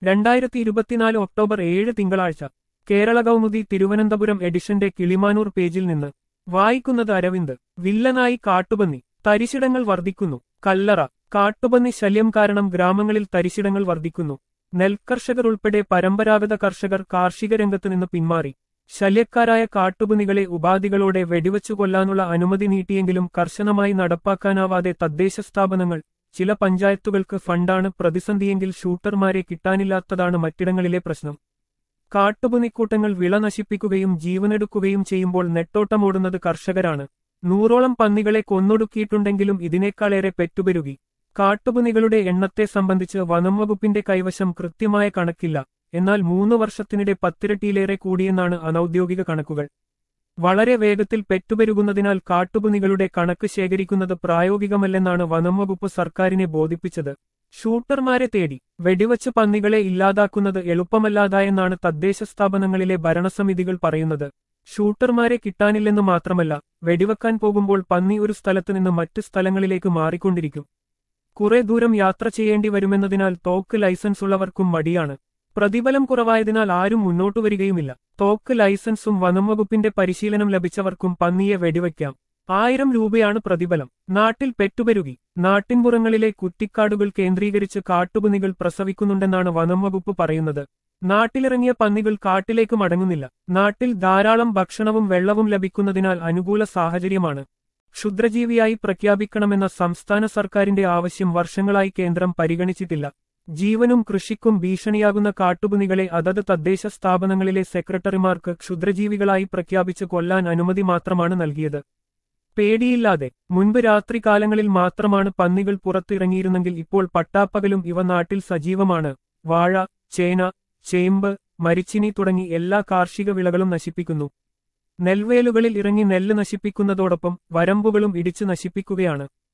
രണ്ടായിരത്തി ഇരുപത്തിനാല് ഒക്ടോബർ ഏഴ് തിങ്കളാഴ്ച കേരള കൗമുദി തിരുവനന്തപുരം എഡിഷന്റെ കിളിമാനൂർ പേജിൽ നിന്ന് വായിക്കുന്നത് അരവിന്ദ് വില്ലനായി കാട്ടുപന്നി തരിശിടങ്ങൾ വർദ്ധിക്കുന്നു കല്ലറ കാട്ടുപന്നി ശല്യം കാരണം ഗ്രാമങ്ങളിൽ തരിശിടങ്ങൾ വർദ്ധിക്കുന്നു നെൽകർഷകർ ഉൾപ്പെടെ പരമ്പരാഗത കർഷകർ കാർഷിക രംഗത്ത് നിന്ന് പിന്മാറി ശല്യക്കാരായ കാട്ടുപന്നികളെ ഉപാധികളോടെ വെടിവച്ചു കൊല്ലാനുള്ള അനുമതി നീട്ടിയെങ്കിലും കർശനമായി നടപ്പാക്കാനാവാതെ തദ്ദേശ സ്ഥാപനങ്ങൾ ചില പഞ്ചായത്തുകൾക്ക് ഫണ്ടാണ് പ്രതിസന്ധിയെങ്കിൽ ഷൂട്ടർമാരെ കിട്ടാനില്ലാത്തതാണ് മറ്റിടങ്ങളിലെ പ്രശ്നം കാട്ടുപന്നിക്കൂട്ടങ്ങൾ വിള നശിപ്പിക്കുകയും ജീവനെടുക്കുകയും ചെയ്യുമ്പോൾ നെട്ടോട്ടമോടുന്നത് കർഷകരാണ് നൂറോളം പന്നികളെ കൊന്നൊടുക്കിയിട്ടുണ്ടെങ്കിലും ഇതിനേക്കാളേറെ പെറ്റുപെരുകി കാട്ടുപന്നികളുടെ എണ്ണത്തെ സംബന്ധിച്ച് വനം വകുപ്പിന്റെ കൈവശം കൃത്യമായ കണക്കില്ല എന്നാൽ മൂന്ന് വർഷത്തിനിടെ പത്തിരട്ടിയിലേറെ കൂടിയെന്നാണ് അനൌദ്യോഗിക കണക്കുകൾ വളരെ വേഗത്തിൽ പെറ്റുപെരുകുന്നതിനാൽ കാട്ടുപന്നികളുടെ കണക്ക് ശേഖരിക്കുന്നത് പ്രായോഗികമല്ലെന്നാണ് വനം വകുപ്പ് സർക്കാരിനെ ബോധിപ്പിച്ചത് ഷൂട്ടർമാരെ തേടി വെടിവച്ച് പന്നികളെ ഇല്ലാതാക്കുന്നത് എളുപ്പമല്ലാതായെന്നാണ് തദ്ദേശ സ്ഥാപനങ്ങളിലെ ഭരണസമിതികൾ പറയുന്നത് ഷൂട്ടർമാരെ കിട്ടാനില്ലെന്ന് മാത്രമല്ല വെടിവെക്കാൻ പോകുമ്പോൾ പന്നി ഒരു സ്ഥലത്ത് നിന്ന് മറ്റ് സ്ഥലങ്ങളിലേക്ക് മാറിക്കൊണ്ടിരിക്കും കുറെ ദൂരം യാത്ര ചെയ്യേണ്ടി വരുമെന്നതിനാൽ തോക്ക് ലൈസൻസ് ഉള്ളവർക്കും മടിയാണ് പ്രതിഫലം കുറവായതിനാൽ ആരും മുന്നോട്ടു വരികയുമില്ല തോക്ക് ലൈസൻസും വനം വകുപ്പിന്റെ പരിശീലനം ലഭിച്ചവർക്കും പന്നിയെ വെടിവെക്കാം ആയിരം രൂപയാണ് പ്രതിഫലം നാട്ടിൽ പെറ്റുപെരുകി നാട്ടിൻപുറങ്ങളിലെ കുറ്റിക്കാടുകൾ കേന്ദ്രീകരിച്ച് കാട്ടുപന്നികൾ പ്രസവിക്കുന്നുണ്ടെന്നാണ് വനം വകുപ്പ് പറയുന്നത് നാട്ടിലിറങ്ങിയ പന്നികൾ കാട്ടിലേക്ക് മടങ്ങുന്നില്ല നാട്ടിൽ ധാരാളം ഭക്ഷണവും വെള്ളവും ലഭിക്കുന്നതിനാൽ അനുകൂല സാഹചര്യമാണ് ക്ഷുദ്രജീവിയായി പ്രഖ്യാപിക്കണമെന്ന സംസ്ഥാന സർക്കാരിന്റെ ആവശ്യം വർഷങ്ങളായി കേന്ദ്രം പരിഗണിച്ചിട്ടില്ല ജീവനും കൃഷിക്കും ഭീഷണിയാകുന്ന കാട്ടുപന്നികളെ അതത് തദ്ദേശ സ്ഥാപനങ്ങളിലെ സെക്രട്ടറിമാർക്ക് ക്ഷുദ്രജീവികളായി പ്രഖ്യാപിച്ച് കൊല്ലാൻ അനുമതി മാത്രമാണ് നൽകിയത് പേടിയില്ലാതെ മുൻപ് രാത്രികാലങ്ങളിൽ മാത്രമാണ് പന്നികൾ പുറത്തിറങ്ങിയിരുന്നെങ്കിൽ ഇപ്പോൾ പട്ടാപ്പകലും ഇവ നാട്ടിൽ സജീവമാണ് വാഴ ചേന ചേമ്പ് മരിച്ചിനി തുടങ്ങി എല്ലാ കാർഷിക വിളകളും നശിപ്പിക്കുന്നു നെൽവേലുകളിൽ ഇറങ്ങി നെല്ല് നശിപ്പിക്കുന്നതോടൊപ്പം വരമ്പുകളും ഇടിച്ചു നശിപ്പിക്കുകയാണ്